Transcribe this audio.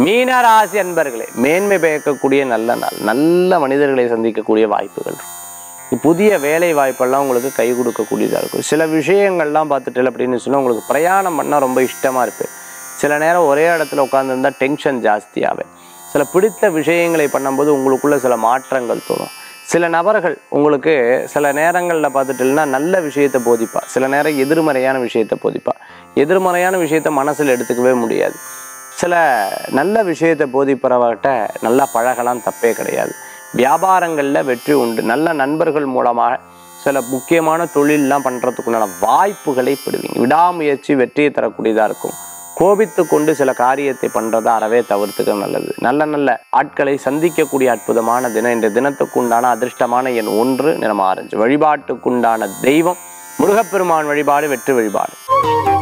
மீனராசி அன்பர்களே மேன்மை பயக்கக்கூடிய நல்ல நாள் நல்ல மனிதர்களை சந்திக்கக்கூடிய வாய்ப்புகள் இருக்கும். புதிய வேலை வாய்ப்பெல்லாம் உங்களுக்கு கை கொடுக்கக்கூடியதாக இருக்கும் சில விஷயங்கள்லாம் பார்த்துட்டு அப்படின்னு சொன்னால் உங்களுக்கு பிரயாணம் பண்ணால் ரொம்ப இஷ்டமாக இருப்பேன் சில நேரம் ஒரே இடத்துல உட்காந்துருந்தா டென்ஷன் ஜாஸ்தியாகும் சில பிடித்த விஷயங்களை பண்ணும்போது உங்களுக்குள்ள சில மாற்றங்கள் தோணும் சில நபர்கள் உங்களுக்கு சில நேரங்களில் பார்த்துட்டுனா நல்ல விஷயத்தை போதிப்பா சில நேரம் எதிர்மறையான விஷயத்தை போதிப்பா எதிர்மறையான விஷயத்தை மனசில் எடுத்துக்கவே முடியாது சில நல்ல விஷயத்தை போதிப்பறவர்கிட்ட நல்லா பழகலாம் தப்பே கிடையாது வியாபாரங்களில் வெற்றி உண்டு நல்ல நண்பர்கள் மூலமாக சில முக்கியமான தொழிலெலாம் பண்ணுறதுக்குண்டான வாய்ப்புகளை பெறுவீங்க விடாமுயற்சி வெற்றியை தரக்கூடியதாக இருக்கும் கோபித்து கொண்டு சில காரியத்தை பண்ணுறதை அறவே தவிர்த்துக்க நல்லது நல்ல நல்ல ஆட்களை சந்திக்கக்கூடிய அற்புதமான தினம் இந்த தினத்துக்குண்டான அதிர்ஷ்டமான எண் ஒன்று நிறம் ஆரஞ்சு வழிபாட்டுக்குண்டான தெய்வம் முருகப்பெருமான் வழிபாடு வெற்றி வழிபாடு